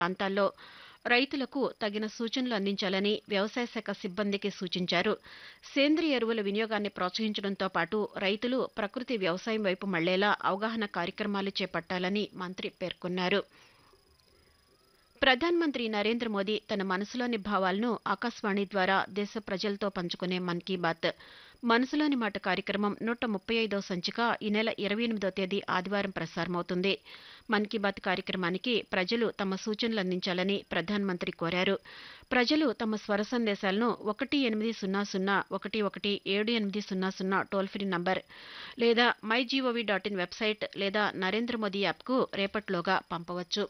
ప్రాంతాల్లో రైతులకు తగిన సూచనలు అందించాలని వ్యవసాయ శాఖ సిబ్బందికి సూచించారు సేంద్రియ ఎరువుల వినియోగాన్ని ప్రోత్సహించడంతో పాటు రైతులు ప్రకృతి వ్యవసాయం వైపు మళ్లేలా అవగాహన కార్యక్రమాలు చేపట్టాలని మంత్రి పేర్కొన్నారు ప్రధానమంత్రి నరేంద్ర మోదీ తన మనసులోని భావాలను ఆకాశవాణి ద్వారా దేశ ప్రజలతో పంచుకునే మన్ కీ బాత్ మనసులోని మాట కార్యక్రమం నూట ముప్పై ఐదో సంచిక ఈ నెల ఇరవై ఎనిమిదో తేదీ ఆదివారం ప్రసారమవుతుంది మన్ కీ బాత్ కార్యక్రమానికి ప్రజలు తమ సూచనలు అందించాలని ప్రధానమంత్రి కోరారు ప్రజలు తమ స్వర సందేశాలను ఒకటి ఎనిమిది సున్నా సున్నా ఒకటి ఒకటి ఏడు ఎనిమిది సున్నా సున్నా టోల్ ఫ్రీ నంబర్ లేదా my GOV dot in website లేదా నరేంద్ర మోదీ యాప్కు రేపట్లోగా పంపవచ్చు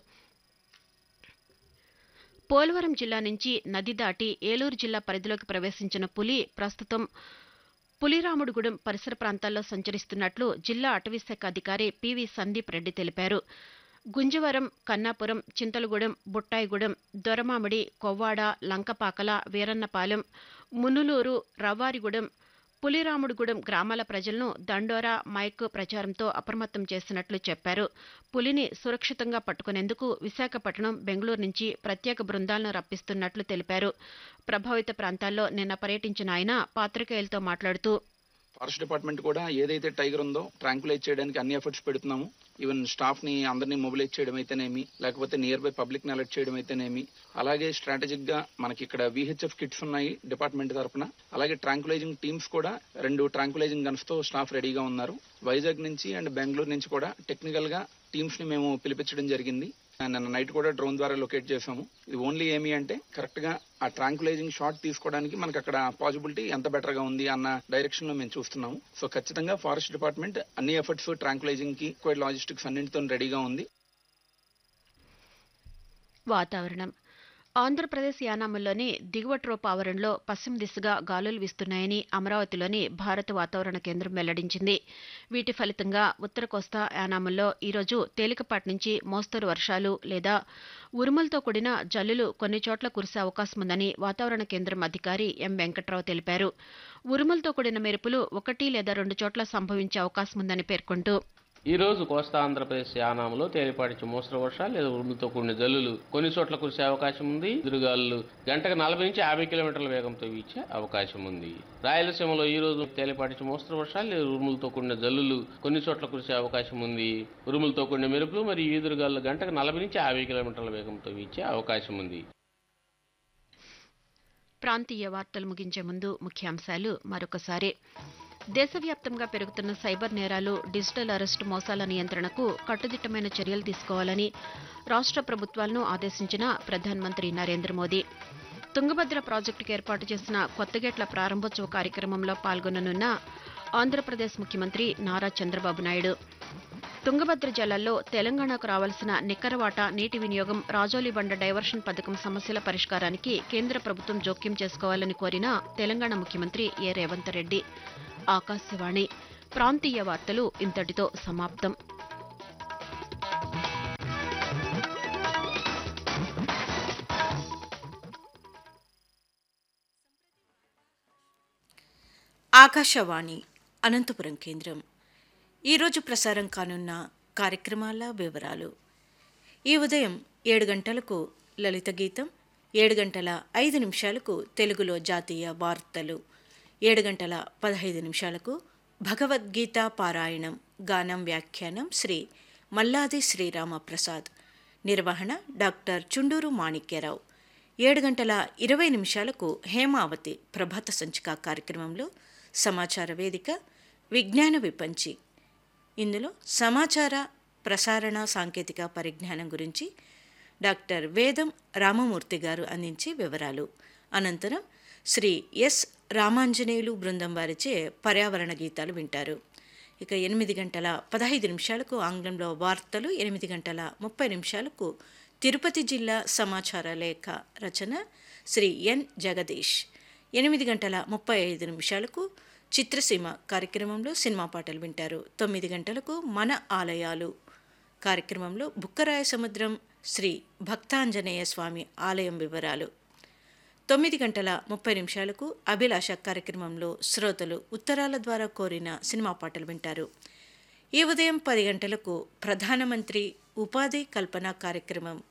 పోలవరం జిల్లా నుంచి నది దాటి ఏలూరు జిల్లా పరిధిలోకి ప్రవేశించిన పులి ప్రస్తుతం పులిరాముడుగూడెం పరిసర ప్రాంతాల్లో సంచరిస్తున్నట్లు జిల్లా అటవీశాఖ అధికారి పివి సందీప్ రెడ్డి తెలిపారు గుంజవరం కన్నాపురం చింతలగూడెం బుట్టాయిగూడెం దొరమామిడి కొవ్వాడ లంకపాకల వీరన్నపాలెం మునులూరు రవ్వారిగూడెం పులిరాముడుగూడెం గ్రామాల ప్రజలను దండోరా మైక్ ప్రచారంతో అప్రమత్తం చేసినట్లు చెప్పారు పులిని సురక్షితంగా పట్టుకునేందుకు విశాఖపట్నం బెంగళూరు నుంచి ప్రత్యేక బృందాలను రప్పిస్తున్నట్లు తెలిపారు ప్రభావిత ప్రాంతాల్లో నిన్న పర్యటించిన ఆయన పాత్రికేయులతో మాట్లాడుతూ ఫారెస్ట్ డిపార్ట్మెంట్ కూడా ఏదైతే టైగర్ ఉందో ట్రాంకులైజ్ చేయడానికి అన్ని ఎఫర్ట్స్ పెడుతున్నాము ఈవెన్ స్టాఫ్ ని అందరినీ మొబిలైజ్ చేయడం అయితేనేమి లేకపోతే నియర్ బై పబ్లిక్ ని అలర్ట్ చేయడం అయితేనేమి అలాగే స్ట్రాటజిక్ గా మనకి ఇక్కడ విహెచ్ఎఫ్ కిట్స్ ఉన్నాయి డిపార్ట్మెంట్ తరఫున అలాగే ట్రాంకులైజింగ్ టీమ్స్ కూడా రెండు ట్రాంకులైజింగ్ గన్స్ తో స్టాఫ్ రెడీగా ఉన్నారు వైజాగ్ నుంచి అండ్ బెంగళూరు నుంచి కూడా టెక్నికల్ గా టీమ్స్ ని మేము పిలిపించడం జరిగింది నిన్న నైట్ కూడా డ్రోన్ ద్వారా లొకేట్ చేసాము ఇది ఓన్లీ ఏమి అంటే కరెక్ట్ గా ఆ ట్రాంకులైజింగ్ షాట్ తీసుకోవడానికి మనకి అక్కడ పాసిబిలిటీ ఎంత బెటర్ గా ఉంది అన్న డైరెక్షన్ లో మేము చూస్తున్నాము సో ఖచ్చితంగా ఫారెస్ట్ డిపార్ట్మెంట్ అన్ని ఎఫర్ట్స్ ట్రాంకులైజింగ్ కి క్వైట్ లాజిస్టిక్స్ అన్నింటితో రెడీగా ఉంది వాతావరణం ఆంధ్రప్రదేశ్ యానాముల్లోని దిగువ ట్రోప్ ఆవరణలో పశ్చిమ దిశగా గాలులు వీస్తున్నాయని అమరావతిలోని భారత వాతావరణ కేంద్రం వెల్లడించింది వీటి ఫలితంగా ఉత్తర కోస్తా యానాముల్లో ఈరోజు తేలికపాటి నుంచి మోస్తరు వర్షాలు లేదా ఉరుములతో కూడిన జల్లులు కొన్ని చోట్ల కురిసే అవకాశం ఉందని వాతావరణ కేంద్రం అధికారి ఎం వెంకట్రావు తెలిపారు ఉరుములతో కూడిన మెరుపులు ఒకటి లేదా రెండు చోట్ల సంభవించే అవకాశం ఉందని పేర్కొంటూ ఈ రోజు కోస్తా ఆంధ్రప్రదేశ్ యానాంలో తేలిపాటి మోస్తరు వర్షాలు లేదా ఉరుములతో కూడిన జల్లులు కొన్ని చోట్ల కురిసే అవకాశం ఉంది ఎదురుగాలు గంటకు నలభై నుంచి యాభై కిలోమీటర్ల వేగంతో వీచే అవకాశం ఉంది రాయలసీమలో ఈ రోజు తేలిపాటి మోస్తరు వర్షాలు లేదా ఉరుములతో కూడిన జల్లులు కొన్ని చోట్ల కురిసే అవకాశం ఉంది ఉరుములతో కూడిన మెరుపులు మరియు ఈదురుగాలు గంటకు నలభై నుంచి యాభై కిలోమీటర్ల వేగంతో వీచే అవకాశం ఉంది ప్రాంతీయ వార్తలు ముగించే ముందు ముఖ్యాంశాలు మరొకసారి దేశవ్యాప్తంగా పెరుగుతున్న సైబర్ నేరాలు డిజిటల్ అరెస్టు మోసాల నియంత్రణకు కట్టుదిట్టమైన చర్యలు తీసుకోవాలని రాష్ట్ర ప్రభుత్వాలను ఆదేశించిన ప్రధానమంత్రి నరేంద్ర మోదీ తుంగభద్ర ప్రాజెక్టుకు ఏర్పాటు చేసిన కొత్తగేట్ల ప్రారంభోత్సవ కార్యక్రమంలో పాల్గొననున్న ఆంధ్రప్రదేశ్ ముఖ్యమంత్రి నారా చంద్రబాబు నాయుడు తుంగభద్ర జలాల్లో తెలంగాణకు రావాల్సిన నిక్కరవాట నీటి వినియోగం రాజోలి బండ డైవర్షన్ పథకం సమస్యల పరిష్కారానికి కేంద్ర ప్రభుత్వం జోక్యం చేసుకోవాలని కోరిన తెలంగాణ ముఖ్యమంత్రి ఏ రేవంత్ రెడ్డి ఆకాశవాణి ప్రాంతీయ వార్తలు ఇంతటితో సమాప్తం ఆకాశవాణి అనంతపురం కేంద్రం ఈరోజు ప్రసారం కానున్న కార్యక్రమాల వివరాలు ఈ ఉదయం ఏడు గంటలకు లలిత గీతం ఏడు గంటల ఐదు నిమిషాలకు తెలుగులో జాతీయ వార్తలు ఏడు గంటల పదహైదు నిమిషాలకు భగవద్గీత పారాయణం గానం వ్యాఖ్యానం శ్రీ మల్లాది శ్రీరామప్రసాద్ నిర్వహణ డాక్టర్ చుండూరు మాణిక్యరావు ఏడు గంటల ఇరవై నిమిషాలకు హేమావతి ప్రభాత సంచిక కార్యక్రమంలో సమాచార వేదిక విజ్ఞాన విపంచి ఇందులో సమాచార ప్రసారణ సాంకేతిక పరిజ్ఞానం గురించి డాక్టర్ వేదం రామమూర్తి గారు అందించే వివరాలు అనంతరం శ్రీ ఎస్ రామాంజనేయులు బృందం వారిచే పర్యావరణ గీతాలు వింటారు ఇక ఎనిమిది గంటల పదహైదు నిమిషాలకు ఆంగ్లంలో వార్తలు ఎనిమిది గంటల ముప్పై నిమిషాలకు తిరుపతి జిల్లా సమాచార లేఖ రచన శ్రీ ఎన్ జగదీష్ ఎనిమిది గంటల ముప్పై ఐదు నిమిషాలకు చిత్రసీమ కార్యక్రమంలో సినిమా పాటలు వింటారు తొమ్మిది గంటలకు మన ఆలయాలు కార్యక్రమంలో బుక్కరాయ సముద్రం శ్రీ భక్తాంజనేయ స్వామి ఆలయం వివరాలు తొమ్మిది గంటల ముప్పై నిమిషాలకు అభిలాష కార్యక్రమంలో శ్రోతలు ఉత్తరాల ద్వారా కోరిన సినిమా పాటలు వింటారు ఈ ఉదయం పది గంటలకు ప్రధానమంత్రి ఉపాధి కల్పన కార్యక్రమం